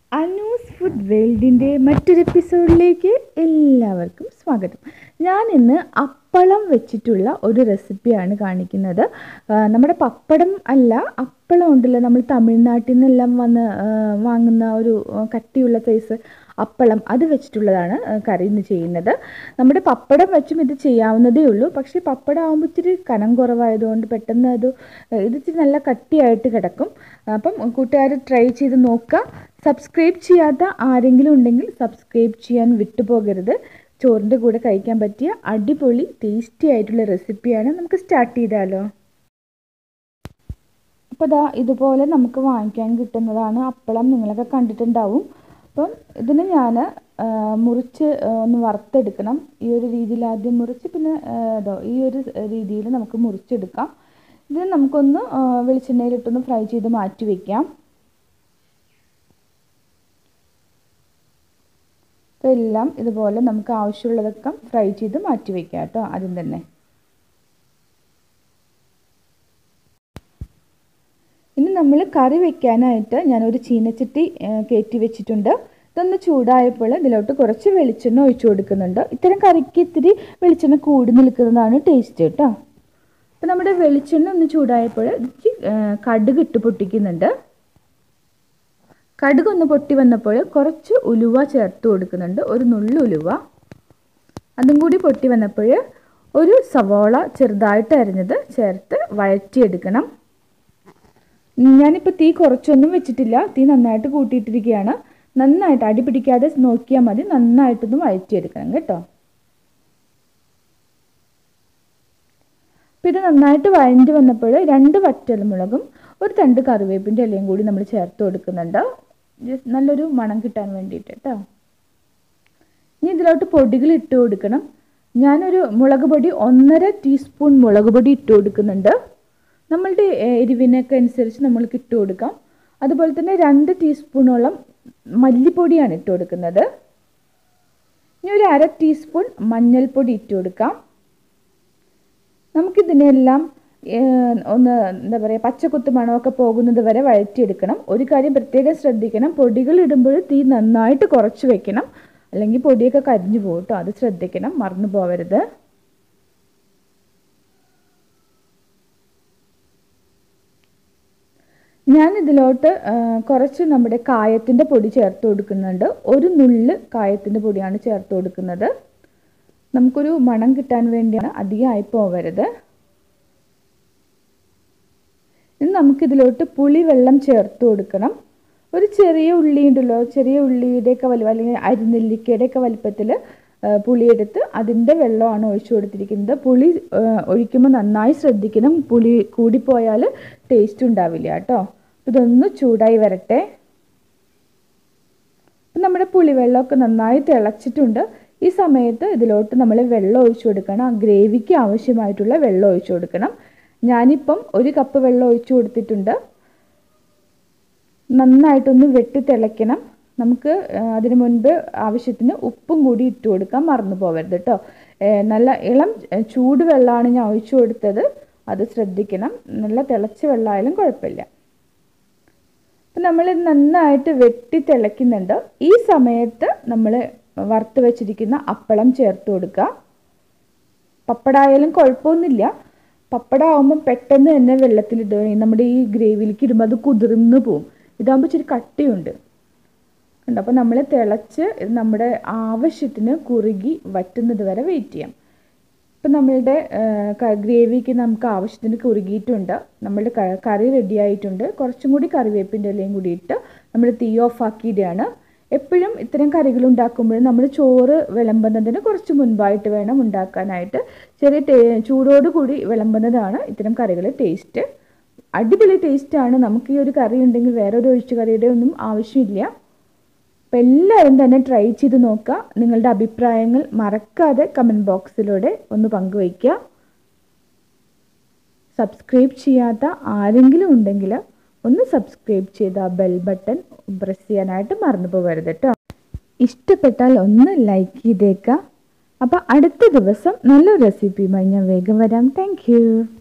Anu's food വേൾഡിൻ്റെ മറ്റൊരു എപ്പിസോഡിലേക്ക് എല്ലാവർക്കും സ്വാഗതം ഞാൻ ഇന്ന് അപ്പളം വെച്ചിട്ടുള്ള ഒരു റെസിപ്പിയാണ് കാണിക്കുന്നത് ആ, നമ്മുടെ പപ്പടം അല്ല അപ്പളം ഉണ്ടല്ലോ നമ്മൾ തമിഴ്നാട്ടിൽ നിന്നെല്ലാം വന്ന് ആ, വാങ്ങുന്ന ഒരു ആ, കട്ടിയുള്ള സൈസ് അപ്പളം അത് വെച്ചിട്ടുള്ളതാണ് ആ, കറി ഇന്ന് ചെയ്യുന്നത് നമ്മുടെ പപ്പടം വെച്ചും ഇത് ചെയ്യാവുന്നതേ ഉള്ളൂ പക്ഷേ പപ്പടം ആകുമ്പോൾ ഇച്ചിരി കനം കുറവായതുകൊണ്ട് പെട്ടെന്ന് അത് ഇത് ഇച്ചിരി നല്ല കട്ടിയായിട്ട് കിടക്കും അപ്പം കൂട്ടുകാർ ട്രൈ ചെയ്ത് നോക്കുക സബ്സ്ക്രൈബ് ചെയ്യാത്ത ആരെങ്കിലും ഉണ്ടെങ്കിൽ സബ്സ്ക്രൈബ് ചെയ്യാൻ വിട്ടുപോകരുത് ചോറിൻ്റെ കൂടെ കഴിക്കാൻ പറ്റിയ അടിപൊളി ടേസ്റ്റി ആയിട്ടുള്ള റെസിപ്പിയാണ് നമുക്ക് സ്റ്റാർട്ട് ചെയ്താലോ അപ്പോൾ ദാ ഇതുപോലെ നമുക്ക് വാങ്ങിക്കാൻ കിട്ടുന്നതാണ് അപ്പളം നിങ്ങളൊക്കെ കണ്ടിട്ടുണ്ടാവും അപ്പം ഇതിന് ഞാൻ മുറിച്ച് ആ, ഒന്ന് വറുത്തെടുക്കണം ഈ ഒരു രീതിയിൽ ആദ്യം മുറിച്ച് പിന്നെ ആ, ഇതോ ഈ ഒരു രീതിയിൽ നമുക്ക് മുറിച്ചെടുക്കാം ഇത് നമുക്കൊന്ന് ആ, വെളിച്ചെണ്ണയിലിട്ടൊന്ന് ഫ്രൈ ചെയ്ത് മാറ്റി വയ്ക്കാം അപ്പോൾ എല്ലാം ഇതുപോലെ നമുക്ക് ആവശ്യമുള്ളതൊക്കെ ഫ്രൈ ചെയ്ത് മാറ്റി വയ്ക്കാം കേട്ടോ ആദ്യം തന്നെ ഇനി നമ്മൾ കറി വെക്കാനായിട്ട് ഞാനൊരു ചീനച്ചട്ടി കയറ്റി വെച്ചിട്ടുണ്ട് ഇതൊന്ന് ചൂടായപ്പോൾ ഇതിലോട്ട് കുറച്ച് വെളിച്ചെണ്ണ ഒഴിച്ചു കൊടുക്കുന്നുണ്ട് ഇത്തരം കറിക്ക് ഇത്തിരി വെളിച്ചെണ്ണ കൂടി നിൽക്കുന്നതാണ് ടേസ്റ്റ് കേട്ടോ അപ്പോൾ നമ്മുടെ വെളിച്ചെണ്ണ ഒന്ന് ചൂടായപ്പോൾ ഇതിക്ക് കടുക് ഇട്ട് പൊട്ടിക്കുന്നുണ്ട് കടുക് ഒന്ന് പൊട്ടി വന്നപ്പോൾ കുറച്ച് ഉലുവ ചേർത്ത് കൊടുക്കുന്നുണ്ട് ഒരു നുള്ളു ഉലുവ അതും കൂടി പൊട്ടി വന്നപ്പോൾ ഒരു സവോള ചെറുതായിട്ട് അരിഞ്ഞത് ചേർത്ത് വഴറ്റിയെടുക്കണം ഞാനിപ്പോൾ തീ കുറച്ചൊന്നും വെച്ചിട്ടില്ല തീ നന്നായിട്ട് കൂട്ടിയിട്ടിരിക്കുകയാണ് നന്നായിട്ട് അടി പിടിക്കാതെ നോക്കിയാൽ മതി നന്നായിട്ടൊന്ന് വഴറ്റിയെടുക്കണം കേട്ടോ അപ്പോൾ ഇത് നന്നായിട്ട് വഴഞ്ഞ് വന്നപ്പോൾ രണ്ട് വറ്റൽമുളകും ഒരു തണ്ട് കറിവേപ്പിൻ്റെ ഇലയും കൂടി നമ്മൾ ചേർത്ത് കൊടുക്കുന്നുണ്ട് ജസ്റ്റ് നല്ലൊരു മണം കിട്ടാൻ വേണ്ടിയിട്ട് കേട്ടോ ഇനി ഇതിലോട്ട് പൊടികൾ ഇട്ട് കൊടുക്കണം ഞാനൊരു മുളക് പൊടി ഒന്നര ടീസ്പൂൺ മുളക് പൊടി ഇട്ട് കൊടുക്കുന്നുണ്ട് നമ്മളുടെ എരിവിനൊക്കെ അനുസരിച്ച് നമ്മൾക്ക് ഇട്ട് കൊടുക്കാം അതുപോലെ തന്നെ രണ്ട് ടീസ്പൂണോളം മല്ലിപ്പൊടിയാണ് ഇട്ട് കൊടുക്കുന്നത് ഇനി ഒരു അര ടീസ്പൂൺ മഞ്ഞൾപ്പൊടി ഇട്ട് കൊടുക്കാം നമുക്കിതിനെല്ലാം ഒന്ന് എന്താ പറയുക പച്ചക്കുത്ത് മണമൊക്കെ പോകുന്നത് വരെ വഴറ്റിയെടുക്കണം ഒരു കാര്യം പ്രത്യേകം ശ്രദ്ധിക്കണം പൊടികൾ ഇടുമ്പോൾ തീ നന്നായിട്ട് കുറച്ച് വെക്കണം അല്ലെങ്കിൽ പൊടിയൊക്കെ കരിഞ്ഞു പോകും കേട്ടോ അത് ശ്രദ്ധിക്കണം മറന്നു പോവരുത് ഞാൻ ഇതിലോട്ട് കുറച്ച് നമ്മുടെ കായത്തിൻ്റെ പൊടി ചേർത്ത് കൊടുക്കുന്നുണ്ട് ഒരു നുള്ള് കായത്തിൻ്റെ പൊടിയാണ് ചേർത്ത് കൊടുക്കുന്നത് നമുക്കൊരു മണം കിട്ടാൻ വേണ്ടിയാണ് അധികമായി പോവരുത് ഇനി നമുക്കിതിലോട്ട് പുളി വെള്ളം ചേർത്ത് കൊടുക്കണം ഒരു ചെറിയ ഉള്ളി ഉണ്ടല്ലോ ചെറിയ ഉള്ളിയുടെയൊക്കെ വലിപ്പം അല്ലെങ്കിൽ അരിനെല്ലിക്കയുടെയൊക്കെ വലിപ്പത്തിൽ പുളിയെടുത്ത് അതിൻ്റെ വെള്ളമാണ് ഒഴിച്ചു കൊടുത്തിരിക്കുന്നത് പുളി ഒഴിക്കുമ്പോൾ നന്നായി ശ്രദ്ധിക്കണം പുളി കൂടിപ്പോയാൽ ടേസ്റ്റ് ഉണ്ടാവില്ല കേട്ടോ ഇതൊന്ന് ചൂടായി വരട്ടെ അപ്പം നമ്മുടെ പുളിവെള്ളമൊക്കെ നന്നായി തിളച്ചിട്ടുണ്ട് ഈ സമയത്ത് ഇതിലോട്ട് നമ്മൾ വെള്ളം ഒഴിച്ചു കൊടുക്കണം ആ ഗ്രേവിക്ക് ആവശ്യമായിട്ടുള്ള വെള്ളം ഒഴിച്ചു കൊടുക്കണം ഞാനിപ്പം ഒരു കപ്പ് വെള്ളം ഒഴിച്ചു കൊടുത്തിട്ടുണ്ട് നന്നായിട്ടൊന്ന് വെട്ടി തിളയ്ക്കണം നമുക്ക് അതിന് മുൻപ് ആവശ്യത്തിന് ഉപ്പും കൂടി ഇട്ട് കൊടുക്കാൻ മറന്നു പോകരുത് കേട്ടോ നല്ല ഇളം ചൂട് വെള്ളമാണ് ഞാൻ ഒഴിച്ചു കൊടുത്തത് അത് ശ്രദ്ധിക്കണം നല്ല തിളച്ച വെള്ളമായാലും കുഴപ്പമില്ല അപ്പം നമ്മൾ നന്നായിട്ട് വെട്ടി തിളയ്ക്കുന്നുണ്ട് ഈ സമയത്ത് നമ്മൾ വറുത്ത് വെച്ചിരിക്കുന്ന അപ്പളം ചേർത്ത് കൊടുക്കുക പപ്പടായാലും കുഴപ്പമൊന്നുമില്ല പപ്പട ആകുമ്പം പെട്ടെന്ന് തന്നെ വെള്ളത്തിലിട്ട് നമ്മുടെ ഈ ഗ്രേവിയിലേക്ക് ഇടുമ്പോൾ അത് കുതിർന്ന് പോവും ഇതാകുമ്പോൾ ഇച്ചിരി കട്ടിയുണ്ട് ഉണ്ട് അപ്പോൾ നമ്മൾ തിളച്ച് ഇത് നമ്മുടെ ആവശ്യത്തിന് കുറുകി വറ്റുന്നത് വരെ വെയിറ്റ് ചെയ്യാം ഇപ്പം നമ്മളുടെ ഗ്രേവിക്ക് നമുക്ക് ആവശ്യത്തിന് കുറുകിയിട്ടുണ്ട് നമ്മളുടെ കറി റെഡി ആയിട്ടുണ്ട് കുറച്ചും കൂടി കറിവേപ്പിൻ്റെ ഇലയും കൂടി ഇട്ട് നമ്മൾ തീ ഓഫ് ആക്കിയിടുകയാണ് എപ്പോഴും ഇത്തരം കറികൾ ഉണ്ടാക്കുമ്പോഴും നമ്മൾ ചോറ് വിളമ്പുന്നതിന് കുറച്ച് മുൻപായിട്ട് വേണം ഉണ്ടാക്കാനായിട്ട് ചെറിയ ടേ ചൂടോട് കൂടി വിളമ്പുന്നതാണ് ഇത്തരം കറികൾ ടേസ്റ്റ് അടിപൊളി ടേസ്റ്റാണ് നമുക്ക് ഈ ഒരു കറി ഉണ്ടെങ്കിൽ വേറെ ഒരു ഒഴിച്ചു കറിയുടെ ഒന്നും ആവശ്യമില്ല അപ്പം എല്ലാവരും തന്നെ ട്രൈ ചെയ്ത് നോക്കുക നിങ്ങളുടെ അഭിപ്രായങ്ങൾ മറക്കാതെ കമൻറ്റ് ബോക്സിലൂടെ ഒന്ന് പങ്കുവയ്ക്കുക സബ്സ്ക്രൈബ് ചെയ്യാത്ത ആരെങ്കിലും ഉണ്ടെങ്കിൽ ഒന്ന് സബ്സ്ക്രൈബ് ചെയ്ത് ആ ബെൽ ബട്ടൺ പ്രസ് ചെയ്യാനായിട്ട് മറന്നു പോകരുത് കേട്ടോ ഇഷ്ടപ്പെട്ടാൽ ഒന്ന് ലൈക്ക് ചെയ്തേക്കാം അപ്പോൾ അടുത്ത ദിവസം നല്ലൊരു റെസിപ്പിയുമായി ഞാൻ വേഗം വരാം താങ്ക്